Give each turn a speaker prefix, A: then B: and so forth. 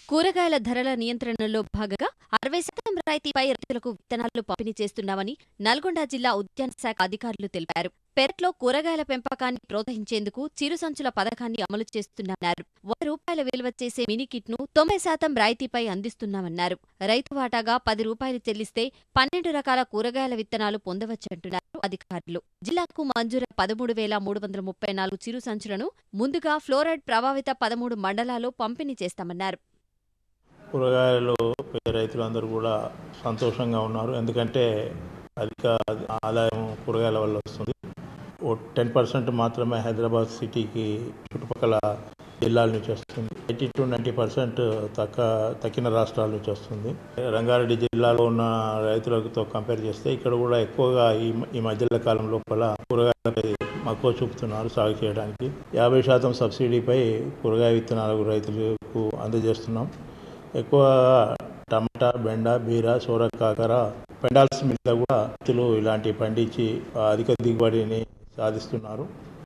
A: కూరగాయల ధరల నియంత్రణలో భాగంగా అరవై శాతం రాయితీపై రైతులకు విత్తనాలు పంపిణీ చేస్తున్నామని నల్గొండ జిల్లా ఉద్యాన శాఖ అధికారులు తెలిపారు పెరట్లో కూరగాయల పెంపకాన్ని ప్రోత్సహించేందుకు చిరు సంచుల పథకాన్ని అమలు చేస్తున్నామన్నారు వంద రూపాయల విలువ చేసే మినీ కిట్ ను తొంభై శాతం రాయితీపై అందిస్తున్నామన్నారు రైతు వాటాగా పది రూపాయలు చెల్లిస్తే పన్నెండు రకాల కూరగాయల విత్తనాలు పొందవచ్చంటున్నారు అధికారులు జిల్లాకు మంజూరు పదమూడు వేల మూడు వందల ముప్పై నాలుగు చిరు సంచులను ముందుగా ఫ్లోరైడ్ ప్రభావిత పదమూడు మండలాల్లో పంపిణీ చేస్తామన్నారు
B: కూరగాయలు పెద్ద రైతులందరూ కూడా సంతోషంగా ఉన్నారు ఎందుకంటే అధిక ఆదాయం కూరగాయల వల్ల వస్తుంది ఓ టెన్ పర్సెంట్ మాత్రమే హైదరాబాద్ సిటీకి చుట్టుపక్కల జిల్లాల నుంచి వస్తుంది ఎయిటీ టు నైంటీ పర్సెంట్ తక్క తక్కిన రాష్ట్రాల నుంచి వస్తుంది రంగారెడ్డి జిల్లాలో ఉన్న రైతులతో కంపేర్ చేస్తే ఇక్కడ కూడా ఎక్కువగా ఈ ఈ మధ్యల కాలం లోపల కూరగాయలపై మక్కువ చూపుతున్నారు సాగు చేయడానికి యాభై శాతం సబ్సిడీపై కూరగాయ విత్తనాలకు రైతులకు అందజేస్తున్నాం ఎక్కువ టమాటా బెండ బీర సోరకాకర పెండాల్స్ మీద కూడా రైతులు ఇలాంటి పండించి అధిక దిగుబడిని సాధిస్తున్నారు